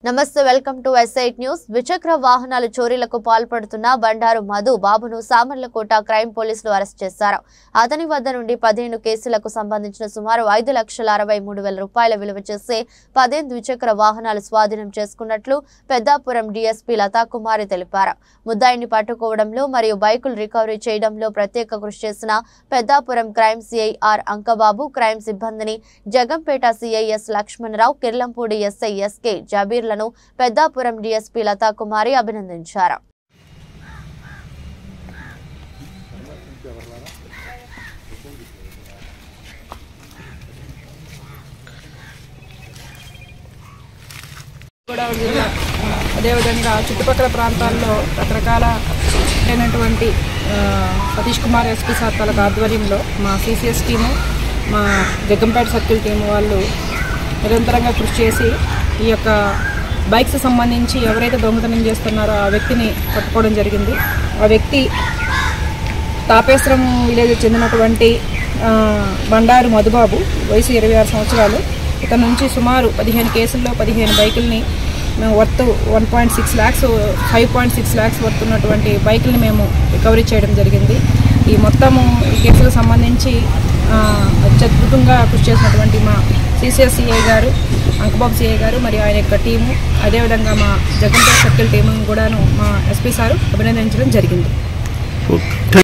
నమస్తే welcome to ఎస్ఐట్ news ద్విచక్ర వాహనాలు చోరీలకు పాల్పడుతున్న బండారు మధు బాబును సామర్లకోట క్రైమ్ పోలీసులు అరెస్ట్ చేశారు అతని వద్ద నుండి పదిహేను కేసులకు సంబంధించిన సుమారు ఐదు లక్షల అరవై మూడు వేల రూపాయల విలువ చేసే పదిహేను ద్విచక్ర వాహనాలు స్వాధీనం చేసుకున్నట్లు పెద్దాపురం డీఎస్పీ లతాకుమారి తెలిపారు ముద్దాయిని పట్టుకోవడంలో మరియు బైకులు రికవరీ చేయడంలో ప్రత్యేక కృషి చేసిన Peddapuram crime C I R Ankababu crime సిబ్బందిని Jaggampeta C I S Lakshmanarao Kirlampudi S I S K జబీర్లను పెద్దాపురం డీఎస్పీ లతాకుమారి అభినందించారు గోదావరి జిల్లా అదేవిధంగా చుట్టుపక్కల ప్రాంతాల్లో రకరకాల అయినటువంటి ఆ, సతీష్ కుమార్ ఎస్పీ సార్ వాళ్ళ ఆధ్వర్యంలో మా సిసిఎస్ టీము మా జగ్గంపేట సర్కిల్ టీము వాళ్ళు నిరంతరంగా కృషి చేసి ఈ యొక్క బైక్స్ సంబంధించి ఎవరైతే దొంగతనం చేస్తున్నారో ఆ వ్యక్తిని పట్టుకోవడం జరిగింది ఆ వ్యక్తి తాపేశ్వరం విలేజ్ చెందినటువంటి ఆ, బండారు మధుబాబు వయసు ఇరవై ఆరు సంవత్సరాలు ఇతని నుంచి సుమారు పదిహేను కేసుల్లో పదిహేను బైకుల్ని మేము worth one point six lakhs five point six lakhs worth ఉన్నటువంటి బైకుల్ని మేము రికవరీ చేయడం జరిగింది ఈ మొత్తము ఈ కేసులకు సంబంధించి ఆ, అత్యద్భుతంగా కృషి చేసినటువంటి మా సిసిఎస్ సిఐ గారు అంకబాబు సిఐ గారు మరియు ఆయన యొక్క టీము అదేవిధంగా మా జగన్పేట సర్కిల్ టీము కూడాను మా ఎస్పీ సారు అభినందించడం జరిగింది ఓకే